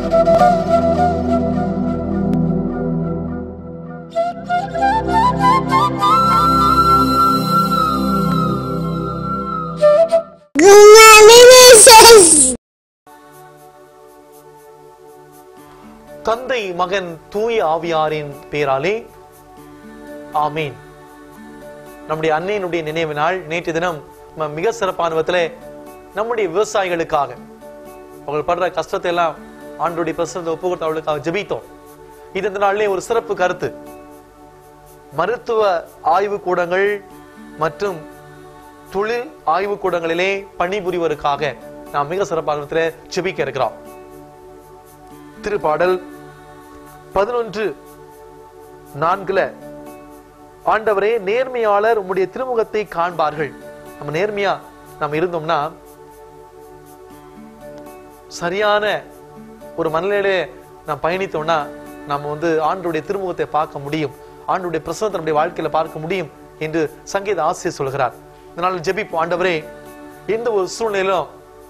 தந்தை மகன் தூய ஆவியாரின் பேராலே ஆமீன் நம்முடைய அன்னையினுடைய நினைவு நாள் நேற்று தினம் நம்ம மிக சிறப்பான விதத்திலே நம்முடைய விவசாயிகளுக்காக அவர்கள் படுற கஷ்டத்தை எல்லாம் ஆண்டுடைய பிரசனத்தை ஒப்பு கொடுத்து அவர்களுக்காக ஜெபித்தோம் இது இந்த நாளிலே ஒரு சிறப்பு கருத்து மருத்துவ ஆய்வு கூடங்கள் மற்றும் தொழில் ஆய்வு கூடங்களிலே பணிபுரிவதற்காக நாம் மிக சிறப்பான விதத்திலே ஜெபிக்க இருக்கிறோம் திருப்பாடல் பதினொன்று நான்குல ஆண்டவரே நேர்மையாளர் உம்முடைய திருமுகத்தை காண்பார்கள் நம்ம நேர்மையா நம்ம இருந்தோம்னா சரியான ஒரு மனநிலையிலே நாம் பயணித்தோம்னா நம்ம வந்து ஆண்டுடைய திருமுகத்தை பார்க்க முடியும் ஆண்டுடைய பிரசனத்தை நம்முடைய வாழ்க்கையில பார்க்க முடியும் என்று சங்கீத ஆசிரியர் சொல்கிறார் இதனால ஜெபிப்போம் ஆண்டவரே எந்த ஒரு சூழ்நிலையிலும்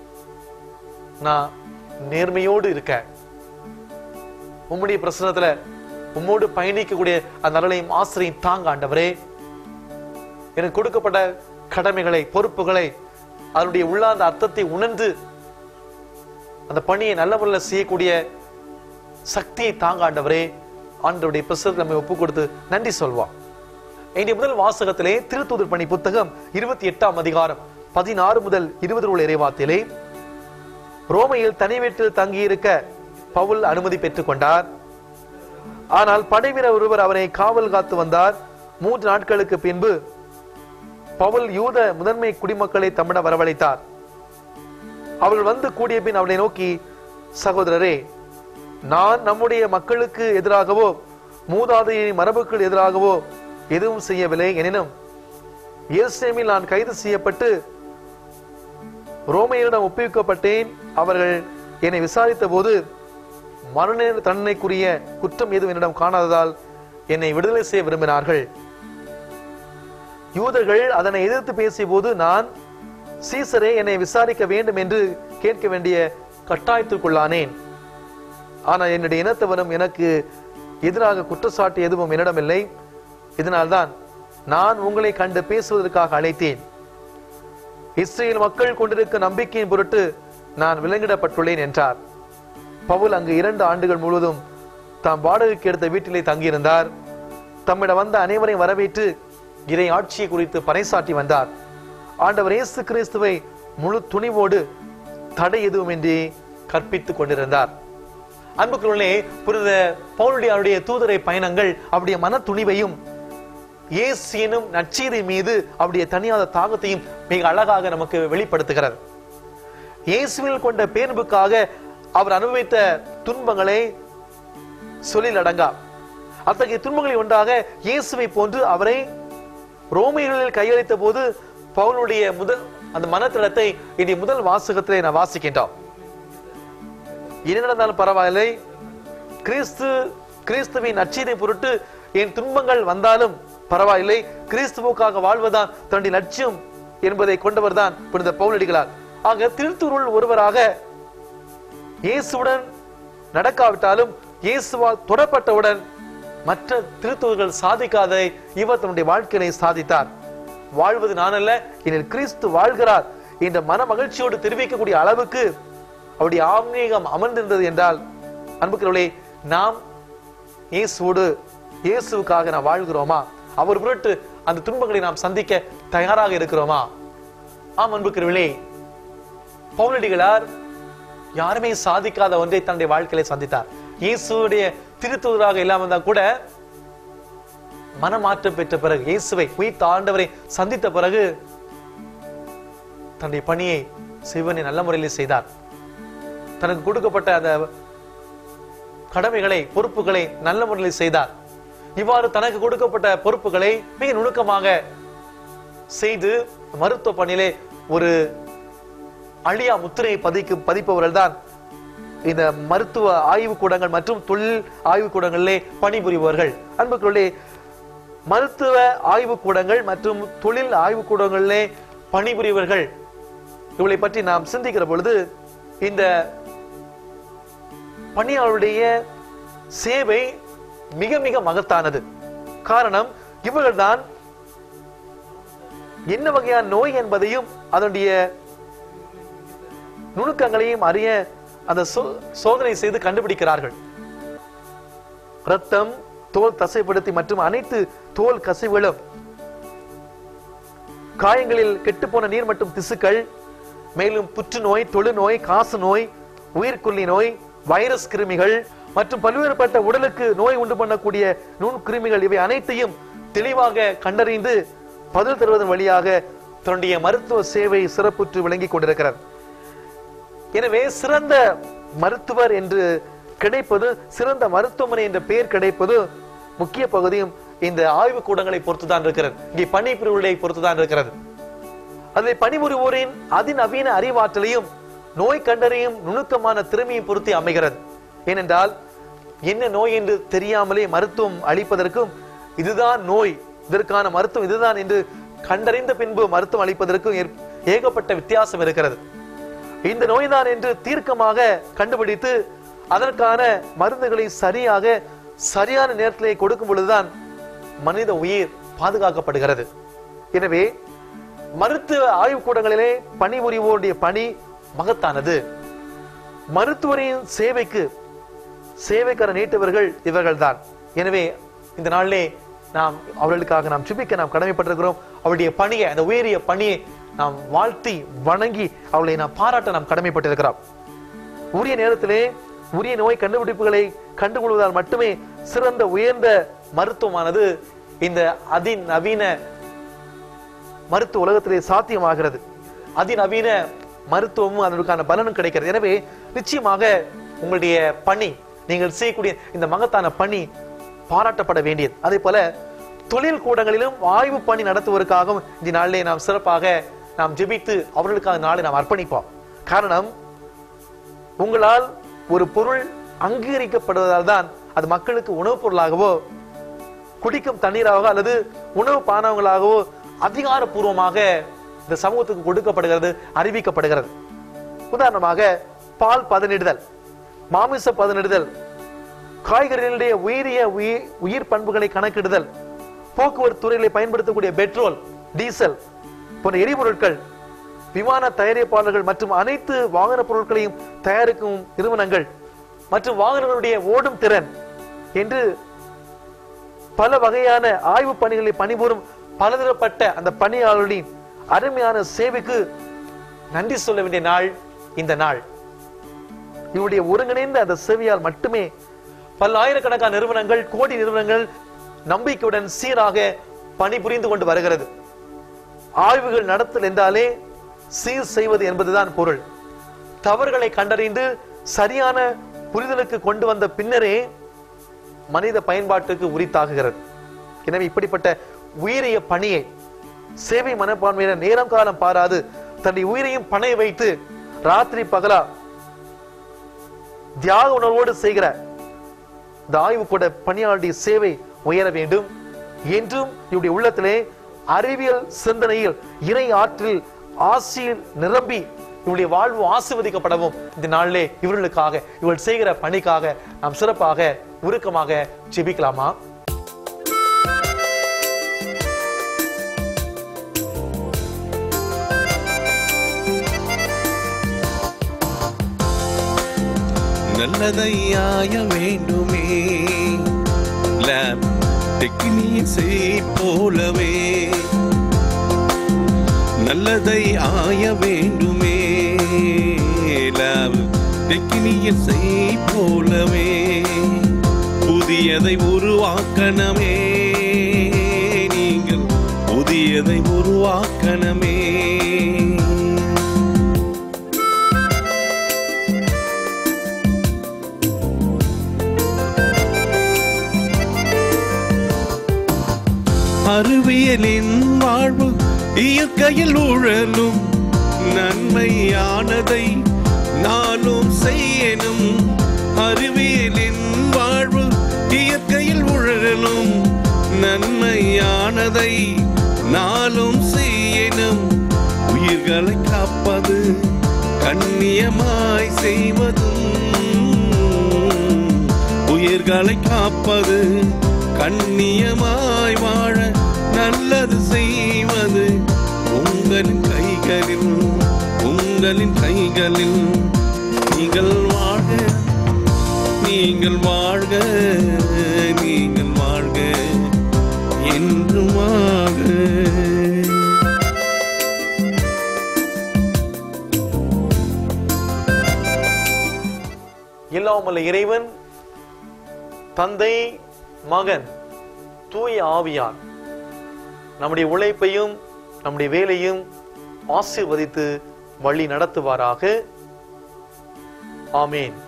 நான் நேர்மையோடு இருக்கேன் உம்முடைய பிரசனத்துல உம்மோடு பயணிக்கக்கூடிய அந்த நலனையும் ஆசிரியம் தாங்க ஆண்டவரே எனக்கு கொடுக்கப்பட்ட கடமைகளை பொறுப்புகளை அதனுடைய உள்ளார்ந்த அர்த்தத்தை உணர்ந்து அந்த பணியை நல்ல முறையில் செய்யக்கூடிய சக்தியை தாங்க ஆண்டவரே ஆண்டவருடைய பிரசனத்தை நம்ம ஒப்பு கொடுத்து நன்றி சொல்வோம் இன்றைய முதல் வாசகத்திலே திருத்தூதர் பணி புத்தகம் இருபத்தி எட்டாம் அதிகாரம் பதினாறு முதல் இருபது உள்ள இறைவாத்திலே ரோமையில் தனி வீட்டில் தங்கியிருக்க பவுல் அனுமதி பெற்றுக் கொண்டார் ஆனால் படைவீரர் ஒருவர் அவரை காவல் காத்து வந்தார் மூன்று நாட்களுக்கு பின்பு பவுல் யூத முதன்மை குடிமக்களை தம்மிடம் வரவழைத்தார் அவர்கள் வந்து கூடிய பின் அவளை நோக்கி சகோதரரே நான் நம்முடைய மக்களுக்கு எதிராகவோ மூதாதையின் மரபுக்கு எதிராகவோ எதுவும் செய்யவில்லை எனினும் எருசலேமில் நான் கைது செய்யப்பட்டு ரோமையரிடம் ஒப்புவிக்கப்பட்டேன் அவர்கள் என்னை விசாரித்த போது மரண தண்டனைக்குரிய குற்றம் எதுவும் என்னிடம் காணாததால் என்னை விடுதலை செய்ய விரும்பினார்கள் யூதர்கள் அதனை எதிர்த்து பேசிய போது நான் சீசரே என்னை விசாரிக்க வேண்டும் என்று கேட்க வேண்டிய கட்டாயத்திற்குள்ளானேன் ஆனால் என்னுடைய இனத்தவரும் எனக்கு எதிராக குற்றச்சாட்டு எதுவும் என்னிடமில்லை இதனால்தான் நான் உங்களை கண்டு பேசுவதற்காக அழைத்தேன் இஸ்ரேல் மக்கள் கொண்டிருக்க நம்பிக்கையின் பொருட்டு நான் விலங்கிடப்பட்டுள்ளேன் என்றார் பவுல் அங்கு இரண்டு ஆண்டுகள் முழுவதும் தாம் வாடகைக்கு எடுத்த வீட்டிலே தங்கியிருந்தார் தம்மிடம் வந்த அனைவரையும் வரவேற்று இறை ஆட்சியை குறித்து பறைசாட்டி வந்தார் ஆண்டவர் இயேசு கிறிஸ்துவை முழு துணிவோடு தடை எதுவுமின்றி கற்பித்துக் கொண்டிருந்தார் அன்புக்குள்ளே புனித பவுலுடைய அவருடைய தூதரை பயணங்கள் அவருடைய மன துணிவையும் இயேசு எனும் நற்செய்தி மீது அவருடைய தனியாத தாகத்தையும் மிக அழகாக நமக்கு வெளிப்படுத்துகிறார் இயேசுவில் கொண்ட பேர்புக்காக அவர் அனுபவித்த துன்பங்களை சொல்லில் அடங்கா அத்தகைய துன்பங்களில் ஒன்றாக இயேசுவை போன்று அவரை ரோமியர்களில் கையளித்த போது பவுலுடைய முதல் அந்த மனத்திடத்தை இனி முதல் வாசகத்திலே நான் வாசிக்கின்றோம் என்ன நடந்தாலும் பரவாயில்லை கிறிஸ்து கிறிஸ்துவின் நச்சீதை பொருட்டு என் துன்பங்கள் வந்தாலும் பரவாயில்லை கிறிஸ்துவுக்காக வாழ்வதுதான் தன்னுடைய லட்சியம் என்பதை கொண்டவர் தான் புனித பவுலடிகளார் ஆக திருத்துருள் ஒருவராக இயேசுவுடன் நடக்காவிட்டாலும் இயேசுவால் தொடப்பட்டவுடன் மற்ற திருத்துவர்கள் சாதிக்காததை இவர் தன்னுடைய வாழ்க்கையை சாதித்தார் வாழ்வது நான் அல்ல எனில் கிறிஸ்து வாழ்கிறார் என்ற மன மகிழ்ச்சியோடு தெரிவிக்கக்கூடிய அளவுக்கு அவருடைய ஆன்மீகம் அமர்ந்திருந்தது என்றால் அன்புக்கிறவர்களே நாம் இயேசுவோடு இயேசுவுக்காக நாம் வாழ்கிறோமா அவர் பொருட்டு அந்த துன்பங்களை நாம் சந்திக்க தயாராக இருக்கிறோமா ஆம் அன்புக்கிறவர்களே பவுலடிகளார் யாருமே சாதிக்காத ஒன்றை தன்னுடைய வாழ்க்கையில சந்தித்தார் இயேசுடைய திருத்துவராக இல்லாம இருந்தா கூட மனமாற்றம் பெற்ற பிறகு இயேசுவை உயிர்த்த ஆண்டவரை சந்தித்த பிறகு தன்னுடைய பணியை சிவனை நல்ல முறையில் செய்தார் தனக்கு கொடுக்கப்பட்ட அந்த கடமைகளை பொறுப்புகளை நல்ல முறையில் செய்தார் இவ்வாறு தனக்கு கொடுக்கப்பட்ட பொறுப்புகளை மிக நுணுக்கமாக செய்து மருத்துவ பணியிலே ஒரு அழியா முத்திரையை பதிக்கு பதிப்பவர்கள் தான் இந்த மருத்துவ ஆய்வு கூடங்கள் மற்றும் தொழில் ஆய்வு கூடங்களிலே பணிபுரிபவர்கள் அன்புக்குள்ளே மருத்துவ ஆய்வு கூடங்கள் மற்றும் தொழில் ஆய்வு கூடங்களிலே பணிபுரிபவர்கள் இவளை பற்றி நாம் சிந்திக்கிற பொழுது இந்த பணியாளருடைய சேவை மிக மிக மகத்தானது காரணம் இவர்கள்தான் என்ன வகையான நோய் என்பதையும் அதனுடைய நுணுக்கங்களையும் அறிய அந்த சோ- சோதனை செய்து கண்டுபிடிக்கிறார்கள் ரத்தம் தோல் தசைப்படுத்தி மற்றும் அனைத்து தோல் கசிவுகளும் காயங்களில் கெட்டுப்போன நீர் மற்றும் திசுக்கள் மேலும் புற்றுநோய் தொழுநோய் காச நோய் உயிர்கொல்லி நோய் வைரஸ் கிருமிகள் மற்றும் பல்வேறுபட்ட உடலுக்கு நோய் உண்டு பண்ணக்கூடிய நுண்கிருமிகள் இவை அனைத்தையும் தெளிவாக கண்டறிந்து பதில் தருவதன் வழியாக தன்னுடைய மருத்துவ சேவை சிறப்புற்று விளங்கிக் கொண்டிருக்கிறார் எனவே சிறந்த மருத்துவர் என்று கிடைப்பது சிறந்த மருத்துவமனை என்ற பெயர் கிடைப்பது முக்கிய பகுதியும் இந்த ஆய்வு கூடங்களை பொறுத்துதான் இருக்கிறது இங்கே பணிபுரிவுகளை பொறுத்துதான் இருக்கிறது அதில் பணிபுரிவோரின் அதிநவீன அறிவாற்றலையும் நோய் கண்டறியும் நுணுக்கமான திறமையும் பொறுத்து அமைகிறது ஏனென்றால் என்ன நோய் என்று தெரியாமலே மருத்துவம் அளிப்பதற்கும் இதுதான் நோய் இதற்கான மருத்துவம் இதுதான் என்று கண்டறிந்த பின்பு மருத்துவம் அளிப்பதற்கும் ஏற்- ஏகப்பட்ட வித்தியாசம் இருக்கிறது இந்த நோய்தான் என்று தீர்க்கமாக கண்டுபிடித்து அதற்கான மருந்துகளை சரியாக சரியான நேரத்திலே கொடுக்கும் பொழுதுதான் மனித உயிர் பாதுகாக்கப்படுகிறது எனவே மருத்துவ ஆய்வுக்கூடங்களிலே பணிபுரிவோருடைய பணி மகத்தானது மருத்துவரின் சேவைக்கு சேவைக்கர நீட்டவர்கள் இவர்கள்தான் எனவே இந்த நாளிலே நாம் அவர்களுக்காக நாம் சுபிக்க நாம் கடமைப்பட்டிருக்கிறோம் அவருடைய பணியை அந்த உயரிய பணியை நாம் வாழ்த்தி வணங்கி அவளை நாம் பாராட்ட நாம் கடமைப்பட்டிருக்கிறோம் உரிய நேரத்திலே உரிய நோய் கண்டுபிடிப்புகளை கண்டுகொள்வதால் மட்டுமே சிறந்த உயர்ந்த மருத்துவமானது இந்த அதிநவீன மருத்துவ உலகத்திலே சாத்தியமாகிறது அதிநவீன மருத்துவமும் அதற்கான பலனும் கிடைக்கிறது எனவே நிச்சயமாக உங்களுடைய பணி நீங்கள் செய்யக்கூடிய இந்த மகத்தான பணி பாராட்டப்பட வேண்டியது அதே போல தொழில் கூடங்களிலும் ஆய்வு பணி நடத்துவதற்காகவும் இந்த நாளிலே நாம் சிறப்பாக நாம் ஜெபித்து அவர்களுக்காக நாளை நாம் அர்ப்பணிப்போம் காரணம் உங்களால் ஒரு பொருள் அங்கீகரிக்கப்படுவதால் தான் அது மக்களுக்கு உணவுப் பொருளாகவோ குடிக்கும் தண்ணீராகவோ அல்லது உணவு பானங்களாகவோ அதிகாரப்பூர்வமாக இந்த சமூகத்துக்கு கொடுக்கப்படுகிறது அறிவிக்கப்படுகிறது உதாரணமாக பால் பதனிடுதல் மாமிச பதனிடுதல் காய்கறிகளுடைய உயிரிய உயிர் உயிர் பண்புகளை கணக்கிடுதல் போக்குவரத்து துறைகளை பயன்படுத்தக்கூடிய பெட்ரோல் டீசல் போன்ற எரிபொருட்கள் விமான தயாரிப்பாளர்கள் மற்றும் அனைத்து வாகன பொருட்களையும் தயாரிக்கும் நிறுவனங்கள் மற்றும் வாகனங்களுடைய ஓடும் திறன் என்று பல வகையான ஆய்வு பணிகளில் பணிபுரியும் பலதரப்பட்ட அந்த பணியாளர்களின் அருமையான சேவைக்கு நன்றி சொல்ல வேண்டிய நாள் இந்த நாள் இவருடைய ஒருங்கிணைந்த அந்த சேவையால் மட்டுமே பல்லாயிரக்கணக்கான நிறுவனங்கள் கோடி நிறுவனங்கள் நம்பிக்கையுடன் சீராக பணிபுரிந்து கொண்டு வருகிறது ஆய்வுகள் நடத்தல் என்றாலே சீர் செய்வது என்பதுதான் பொருள் தவறுகளை கண்டறிந்து சரியான புரிதலுக்கு கொண்டு வந்த பின்னரே மனித பயன்பாட்டுக்கு உரித்தாகுகிறது எனவே இப்படிப்பட்ட உயிரிய பணியை சேவை மனப்பான்மையின நேரம் காலம் பாராது தன்னுடைய உயிரையும் பணைய வைத்து ராத்திரி பகலா தியாக உணர்வோடு செய்கிற இந்த ஆய்வு கூட பணியாளருடைய சேவை உயர வேண்டும் என்றும் இவருடைய உள்ளத்திலே அறிவியல் சிந்தனையில் இறை ஆற்றில் ஆசியில் நிரம்பி இவருடைய வாழ்வு ஆசிர்வதிக்கப்படவும் இந்த நாளிலே இவர்களுக்காக இவர்கள் செய்கிற பணிக்காக நாம் சிறப்பாக உருக்கமாக ஜெபிக்கலாமா நல்லதையாய வேண்டுமே லேப் டெக்னீஸை போலவே நல்லதை ஆய வேண்டுமே லேப் டெக்னீஸை போலவே புதியதை உருவாக்கணமே நீங்கள் புதியதை உருவாக்கணமே அறிவியலின் வாழ்வு இயற்கையில் உழலும் நன்மையானதை நானும் செய்யணும் அறிவியலின் வாழ்வு இயற்கையில் உழலும் நன்மையானதை நாளும் செய்யணும் உயிர்களை காப்பது கண்ணியமாய் செய்வதும் உயிர்களை காப்பது கண்ணியமாய் வாழ நல்லது செய்வது உங்களின் கைகளில் உங்களின் கைகளில் நீங்கள் வாழ்க நீங்கள் வாழ்க நீங்கள் வாழ்க என்று வாழ்க இல்லாமல் இறைவன் தந்தை மகன் தூய ஆவியார் நம்முடைய உழைப்பையும் நம்முடைய வேலையும் ஆசீர்வதித்து வழி நடத்துவாராக ஆமேன்